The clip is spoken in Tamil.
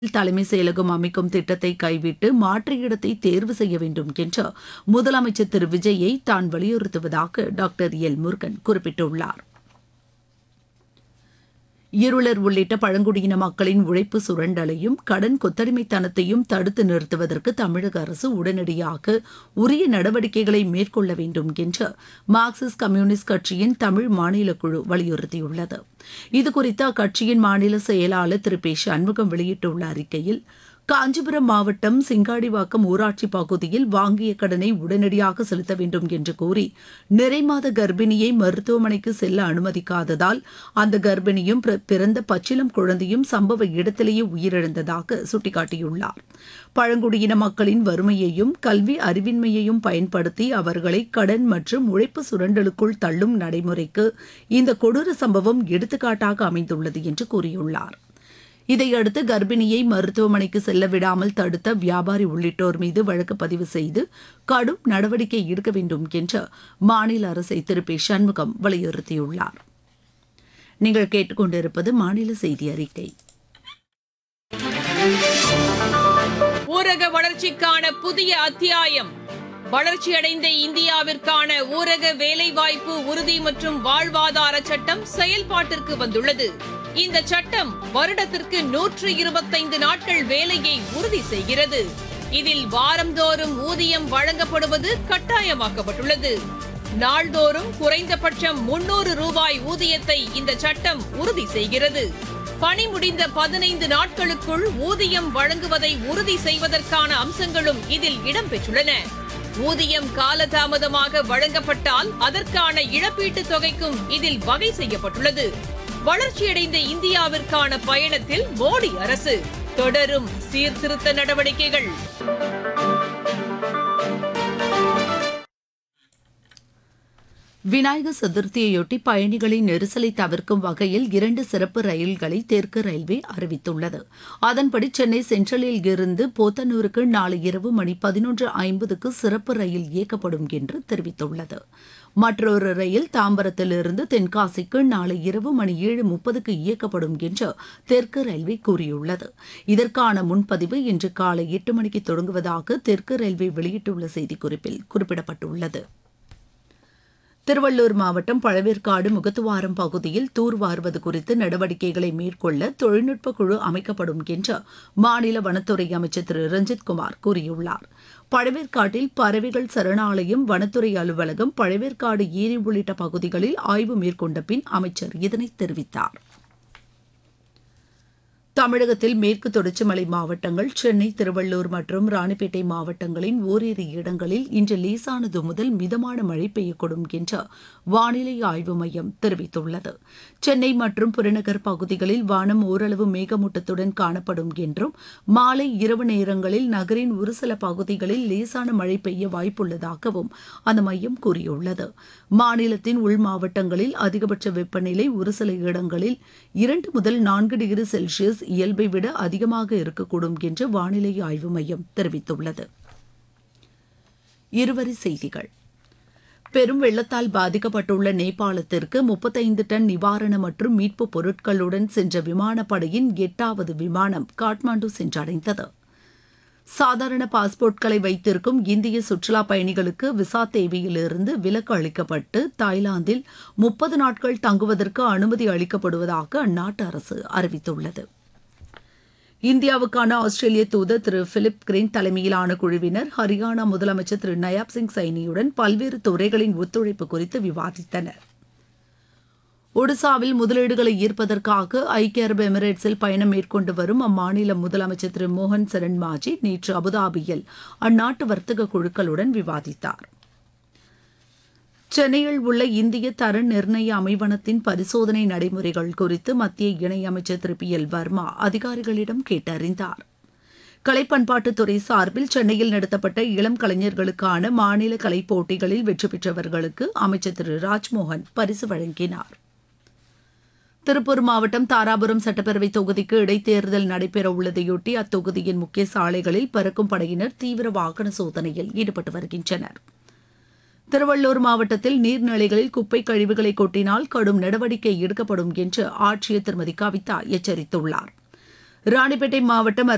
தலைமை செயலகம் அமைக்கும் திட்டத்தை கைவிட்டு மாற்று இடத்தை தேர்வு செய்ய வேண்டும் என்று முதலமைச்சர் திரு விஜயை தான் வலியுறுத்துவதாக டாக்டர் எல் முருகன் குறிப்பிட்டுள்ளார் இருளர் உள்ளிட்ட பழங்குடியின மக்களின் உழைப்பு சுரண்டலையும் கடன் கொத்தடிமைத்தனத்தையும் தடுத்து நிறுத்துவதற்கு தமிழக அரசு உடனடியாக உரிய நடவடிக்கைகளை மேற்கொள்ள வேண்டும் என்று மார்க்சிஸ்ட் கம்யூனிஸ்ட் கட்சியின் தமிழ் மாநில குழு வலியுறுத்தியுள்ளது இதுகுறித்து அக்கட்சியின் மாநில செயலாளர் திரு பி சண்முகம் வெளியிட்டுள்ள அறிக்கையில் காஞ்சிபுரம் மாவட்டம் சிங்காடிவாக்கம் ஊராட்சி பகுதியில் வாங்கிய கடனை உடனடியாக செலுத்த வேண்டும் என்று கூறி நிறைமாத கர்ப்பிணியை மருத்துவமனைக்கு செல்ல அனுமதிக்காததால் அந்த கர்ப்பிணியும் பிற- பிறந்த பச்சிளம் குழந்தையும் சம்பவ இடத்திலேயே உயிரிழந்ததாக சுட்டிக்காட்டியுள்ளார் பழங்குடியின மக்களின் வறுமையையும் கல்வி அறிவின்மையையும் பயன்படுத்தி அவர்களை கடன் மற்றும் உழைப்பு சுரண்டலுக்குள் தள்ளும் நடைமுறைக்கு இந்த கொடூர சம்பவம் எடுத்துக்காட்டாக அமைந்துள்ளது என்று கூறியுள்ளார் இதையடுத்து கர்ப்பிணியை மருத்துவமனைக்கு செல்ல விடாமல் தடுத்த வியாபாரி உள்ளிட்டோர் மீது வழக்கு பதிவு செய்து கடும் நடவடிக்கை எடுக்க வேண்டும் என்று மாநில அரசை திரு பி சண்முகம் வலியுறுத்தியுள்ளார் நீங்கள் கேட்டுக்கொண்டிருப்பது மாநில செய்தி அறிக்கை ஊரக வளர்ச்சிக்கான புதிய அத்தியாயம் வளர்ச்சியடைந்த இந்தியாவிற்கான ஊரக வேலைவாய்ப்பு உறுதி மற்றும் வாழ்வாதார சட்டம் செயல்பாட்டிற்கு வந்துள்ளது இந்த சட்டம் வருடத்திற்கு நூற்று இருபத்தைந்து நாட்கள் வேலையை உறுதி செய்கிறது இதில் வாரந்தோறும் ஊதியம் வழங்கப்படுவது கட்டாயமாக்கப்பட்டுள்ளது நாள்தோறும் குறைந்தபட்சம் முன்னூறு ரூபாய் ஊதியத்தை இந்த சட்டம் உறுதி செய்கிறது பணி முடிந்த பதினைந்து நாட்களுக்குள் ஊதியம் வழங்குவதை உறுதி செய்வதற்கான அம்சங்களும் இதில் இடம்பெற்றுள்ளன ஊதியம் காலதாமதமாக வழங்கப்பட்டால் அதற்கான இழப்பீட்டுத் தொகைக்கும் இதில் வகை செய்யப்பட்டுள்ளது வளர்ச்சியடைந்த இந்தியாவிற்கான பயணத்தில் மோடி அரசு தொடரும் சீர்திருத்த நடவடிக்கைகள் விநாயகர் சதுர்த்தியையொட்டி பயணிகளின் நெரிசலை தவிர்க்கும் வகையில் இரண்டு சிறப்பு ரயில்களை தெற்கு ரயில்வே அறிவித்துள்ளது அதன்படி சென்னை சென்ட்ரலில் இருந்து போத்தனூருக்கு நாளை இரவு மணி பதினொன்று ஐம்பதுக்கு சிறப்பு ரயில் இயக்கப்படும் என்று தெரிவித்துள்ளது மற்றொரு ரயில் தாம்பரத்திலிருந்து தென்காசிக்கு நாளை இரவு மணி ஏழு முப்பதுக்கு இயக்கப்படும் என்று தெற்கு ரயில்வே கூறியுள்ளது இதற்கான முன்பதிவு இன்று காலை எட்டு மணிக்கு தொடங்குவதாக தெற்கு ரயில்வே வெளியிட்டுள்ள செய்திக்குறிப்பில் குறிப்பிடப்பட்டுள்ளது திருவள்ளூர் மாவட்டம் பழவேற்காடு முகத்துவாரம் பகுதியில் தூர்வாருவது குறித்து நடவடிக்கைகளை மேற்கொள்ள தொழில்நுட்ப குழு அமைக்கப்படும் என்று மாநில வனத்துறை அமைச்சர் திரு ரஞ்சித் குமார் கூறியுள்ளார் பழவேற்காட்டில் பறவைகள் சரணாலயம் வனத்துறை அலுவலகம் பழவேற்காடு ஏரி உள்ளிட்ட பகுதிகளில் ஆய்வு மேற்கொண்ட பின் அமைச்சர் இதனை தெரிவித்தார் தமிழகத்தில் மேற்கு தொடர்ச்சி மலை மாவட்டங்கள் சென்னை திருவள்ளூர் மற்றும் ராணிப்பேட்டை மாவட்டங்களின் ஓரிரு இடங்களில் இன்று லேசானது முதல் மிதமான மழை பெய்யக்கூடும் என்று வானிலை ஆய்வு மையம் தெரிவித்துள்ளது சென்னை மற்றும் புறநகர் பகுதிகளில் வானம் ஓரளவு மேகமூட்டத்துடன் காணப்படும் என்றும் மாலை இரவு நேரங்களில் நகரின் ஒரு சில பகுதிகளில் லேசான மழை பெய்ய வாய்ப்புள்ளதாகவும் அந்த மையம் கூறியுள்ளது மாநிலத்தின் உள் மாவட்டங்களில் அதிகபட்ச வெப்பநிலை ஒரு சில இடங்களில் இரண்டு முதல் நான்கு டிகிரி செல்சியஸ் இயல்பை விட அதிகமாக இருக்கக்கூடும் என்று வானிலை ஆய்வு மையம் தெரிவித்துள்ளது இருவரி செய்திகள் பெரும் வெள்ளத்தால் பாதிக்கப்பட்டுள்ள நேபாளத்திற்கு முப்பத்தைந்து டன் நிவாரண மற்றும் மீட்புப் பொருட்களுடன் சென்ற விமானப்படையின் எட்டாவது விமானம் காட்மாண்டு சென்றடைந்தது சாதாரண பாஸ்போர்ட்களை வைத்திருக்கும் இந்திய சுற்றுலா பயணிகளுக்கு விசா தேவையிலிருந்து விலக்கு அளிக்கப்பட்டு தாய்லாந்தில் முப்பது நாட்கள் தங்குவதற்கு அனுமதி அளிக்கப்படுவதாக அந்நாட்டு அரசு அறிவித்துள்ளது இந்தியாவுக்கான ஆஸ்திரேலிய தூதர் திரு பிலிப் கிரீன் தலைமையிலான குழுவினர் ஹரியானா முதலமைச்சர் திரு நயாப் சிங் சைனியுடன் பல்வேறு துறைகளின் ஒத்துழைப்பு குறித்து விவாதித்தனர் ஒடிசாவில் முதலீடுகளை ஈர்ப்பதற்காக ஐக்கிய அரபு எமிரேட்ஸில் பயணம் மேற்கொண்டு வரும் அம்மாநில முதலமைச்சர் திரு மோகன் சரண் மாஜி நேற்று அபுதாபியில் அந்நாட்டு வர்த்தக குழுக்களுடன் விவாதித்தார் சென்னையில் உள்ள இந்திய தர நிர்ணய அமைவனத்தின் பரிசோதனை நடைமுறைகள் குறித்து மத்திய இணையமைச்சர் திரு பி எல் வர்மா அதிகாரிகளிடம் கேட்டறிந்தார் கலைப்பண்பாட்டுத்துறை சார்பில் சென்னையில் நடத்தப்பட்ட இளம் கலைஞர்களுக்கான மாநில கலைப் போட்டிகளில் வெற்றி பெற்றவர்களுக்கு அமைச்சர் திரு ராஜ்மோகன் பரிசு வழங்கினார் திருப்பூர் மாவட்டம் தாராபுரம் சட்டப்பேரவை தொகுதிக்கு இடைத்தேர்தல் நடைபெற உள்ளதையொட்டி அத்தொகுதியின் முக்கிய சாலைகளில் பறக்கும் படையினர் தீவிர வாகன சோதனையில் ஈடுபட்டு வருகின்றனர் திருவள்ளூர் மாவட்டத்தில் நீர்நிலைகளில் குப்பை கழிவுகளை கொட்டினால் கடும் நடவடிக்கை எடுக்கப்படும் என்று ஆட்சியர் திருமதி கவிதா எச்சரித்துள்ளார் ராணிப்பேட்டை மாவட்டம்